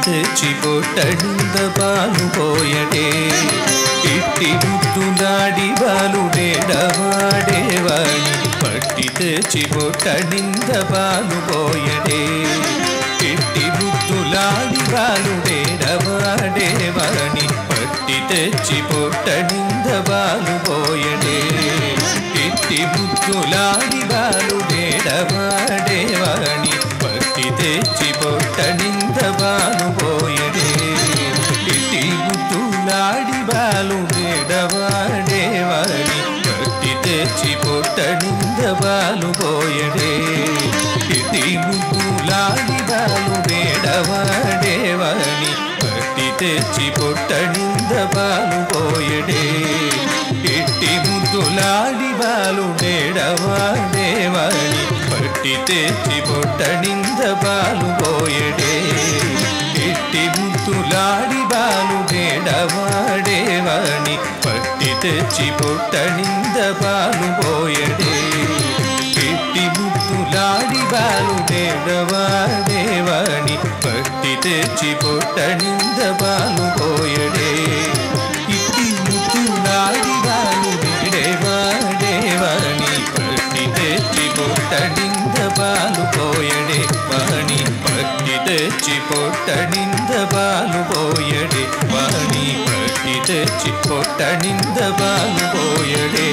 తెచ్చి పొట్టడింద పాలు పోయడే ఇట్టి ముద్దులాడి బాలుడేడవాడేవాణి పట్టి తెచ్చి పొట్టడింద పాలు పోయడే ఇట్టి ముద్దులాడి బాలుడేడవాడేవాణి పట్టి తెచ్చి పొట్టడింద పాలు పోయడే ఇట్టి ముద్దులాడి బాలుడేడవాడేవాణి పట్టి తెచ్చి పొట్టడింద బాలు పోయడే ఇట్టి ముద్దులాడి బాలుడేడవాడేవాణి పట్టి తెచ్చి పొట్టడింద బాలు పోయడే ఇట్టి ముద్దులాడి బాలుడేడవాడేవాణి పట్టి తెచ్చి పొట్టడింద బాలు పోయడే ఇట్టి ముద్దులాడి బాలుడేడవాడేవాణి పట్టి తెచ్చి పొట్టడింద బాలు పోయడే ఇట్టి ముద్దులాడి బాలుడేడవాడేవాణి పట్టి తెచ్చి పొట్టడింద బాలు పోయడే ఇట్టి ముద్దులాడి బాలుడేడవాడేవాణి పట్టి తెచ్చి పొట్టడింద బాలు పోయడే ఇట్టి ముద్దులాడి బాలుడేడవాడేవాణి పట్టి తెచ్చి పొట్టడింద బాలు పోయడే వాణి పట్టి తెచ్చి పొట్టడింద బాలు పోయడే వాణి పట్టి తెచ్చి పొట్టడింద బాలు పోయడే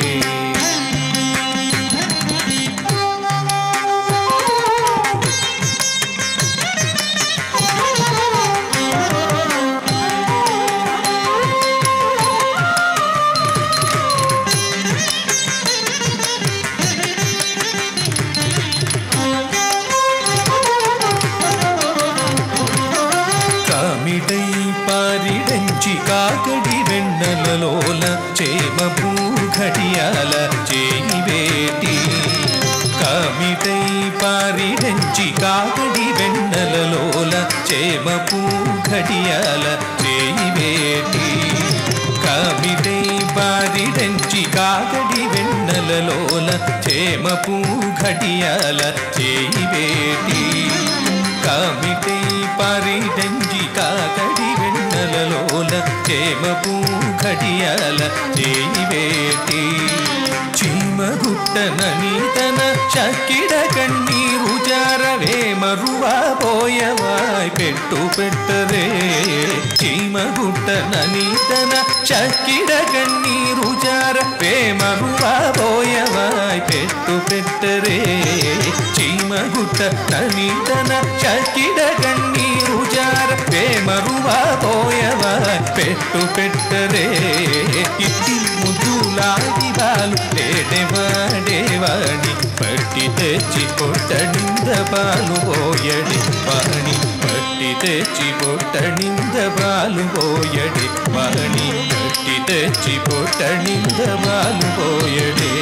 కామిడై పారిడంచి కాకడి వెన్నెలలోల చేమ భూఘడియాల చేయి వేటి కామిడై పారిడంచి కాకడి వెన్నెలలోల చేమ భూఘడియాల చేయి వేటి కామిడై పారిడంచి కాకడి వెన్నెలలోల చేమ భూఘడియాల చేయి వేటి కామిటే పరిడంజి కాకడి వెన్నెలలోల చేమపు ఘడియాల చేయివేటి చీమగుట్టనని తన చక్కిడ కన్నీరు జారవే మరువా పోయవాయ్ పెట్టు పెట్టరే చీమగుట్టనని తన చక్కిడ కన్నీరు జారవే మరువా పోయవాయ్ పెట్టు పెట్టరే చీమగుట్ట నని తన చక్కిడ కన్నీరు జారవే మరువా పోయవాయ్ పెట్టు పెట్టరే ఇట్టి ముద్దులాడి బాలు లేడేవాడేవాడి పట్టి తెచ్చి పొట్టడింద బాలు పోయడి వాణి పట్టి తెచ్చి పొట్టడింద బాలు పోయడి వాణి పట్టి తెచ్చి పొట్టడింద బాలు పోయడే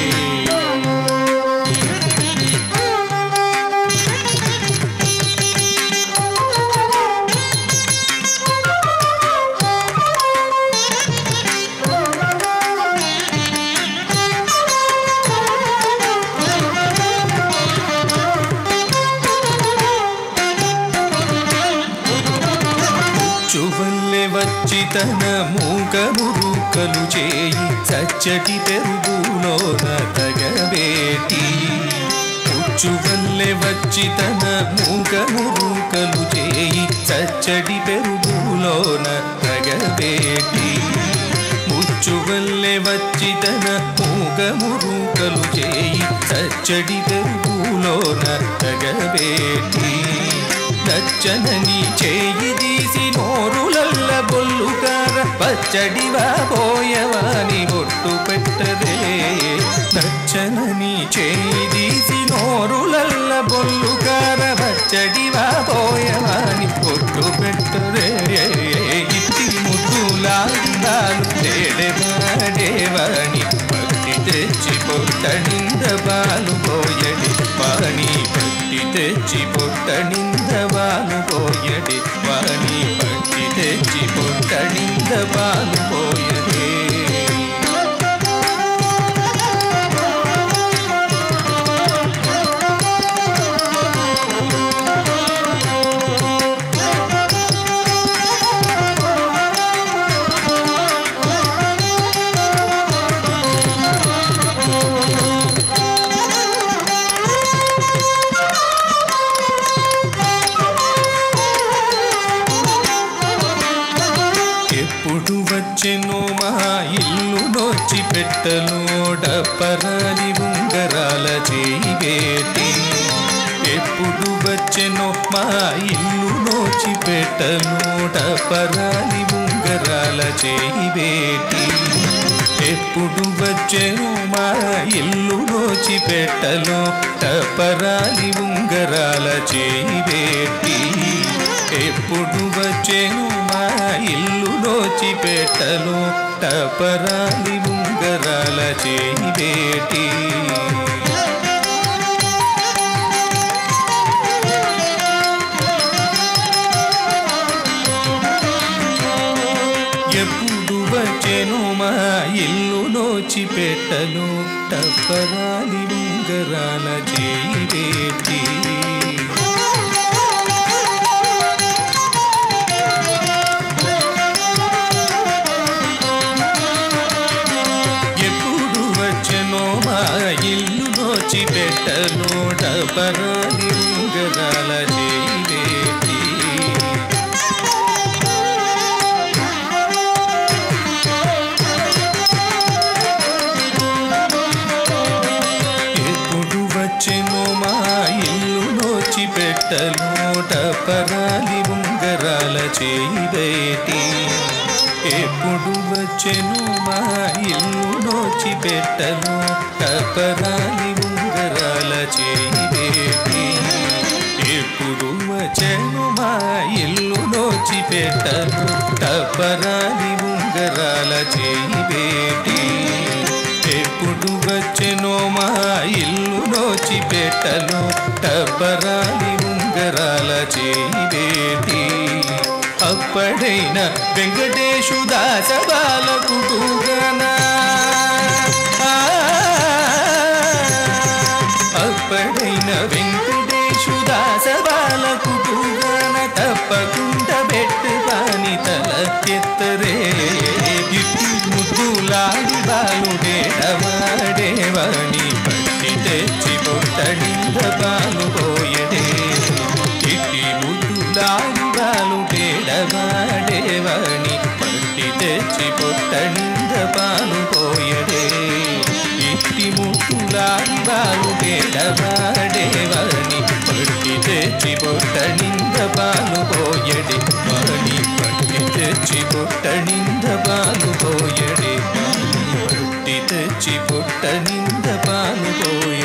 చువల్లె వచ్చి తన మూక మురుకలు చేయి సచ్చటి పెరుగులోన తగబేటి ఉచ్చువల్లె వచ్చి తన మూక మురుకలు చేయి సచ్చడి పెరుగులోన తగబేటి ముచ్చువల్లె వచ్చి తన మూగ మురుకలు చేయి సచ్చడి పెరుగులోన తగబేటి నచ్చనని చేయి తీసి నోరులల్ల బొల్లుకార పచ్చడివా పోయవాని బొట్టు పెట్టదే నచ్చనని చేయి తీసి నోరులల్ల బొల్లుకార పచ్చడివా పోయవాని బొట్టు పెట్టదే ఇట్టి ముద్దులాందాలు లేడేవాడేవాణి భక్తి తెచ్చి పొట్టనింద బాలు పోయడి వాణి భక్తి తెచ్చి పొట్టనింద బాలు పోయడి వాణి భక్తి తెచ్చి పొట్టనింద బాలు పోయడే పెట్టలోడ పరాని ఉంగరాల చేయి వేటి ఎప్పుడు వచ్చెనో మా ఇల్లు నోచి పెట్టలోడ పరాని ఉంగరాల చేయి వేటి ఎప్పుడు వచ్చెను మా ఇల్లు నోచి పెట్టలో టపరాలి ఉంగరాల చేయి వేటి ఎప్పుడు వచ్చెను మా ఇల్లు నోచి పెట్టలో టపరాలి ఉంగరాల చేయి వేటి ఎప్పుడు వచ్చెను మా ఇల్లు నోచి పెట్టలు టప్పరాలి ఉంగరాల చేయి ఎప్పుడు వచ్చెనో మా ఇల్లు నోచి పెట్టలు టప్పరాలి ఉంగరాల చేయి ఎప్పుడు వచ్చెను మా ఇల్లు నోచి పెట్టలోట పరాలి ఉంగరాల చేయి బయటి ఎప్పుడు వచ్చెను మా ఇల్లు నోచి పెట్టలో పరాలి ఉంగరాల చేయి బయటి ఎప్పుడు వచ్చెను మా ఇల్లు నోచి పెట్టలో టపరాలి ఉంగరాల చేయి బేటి ఎప్పుడు వచ్చెనో మా ఇల్లు నోచి పెట్టలో టబ్బరాలి ఉంగరాల చేయివేటి అప్పడైన వెంకటేశు దాస బాలకుడుగనా అప్పడైన వెంకటేశు దాస బాలకుడుగన తప్పకుండా పెట్టు పాని తల ఎత్తరే ఇట్టి ముద్దులాడి బాలుడేడవాడే వాణి పట్టి తెచ్చి పొట్టడింద బాలు పోయడే ఇట్టి ముద్దులాడి బాలుడేడవాడే వాణి పట్టి తెచ్చి పొట్టడింద పాలు పోయడే ఇట్టి ముద్దులాడి బాలుడేడవాడే వాణి పట్టి తెచ్చి పొట్టడింద పాలు పోయడే వాణి పట్టి తెచ్చి పొట్టడింద పాలు పోయడే వాణి పట్టి తెచ్చి పొట్టడింద పాలు పోయడే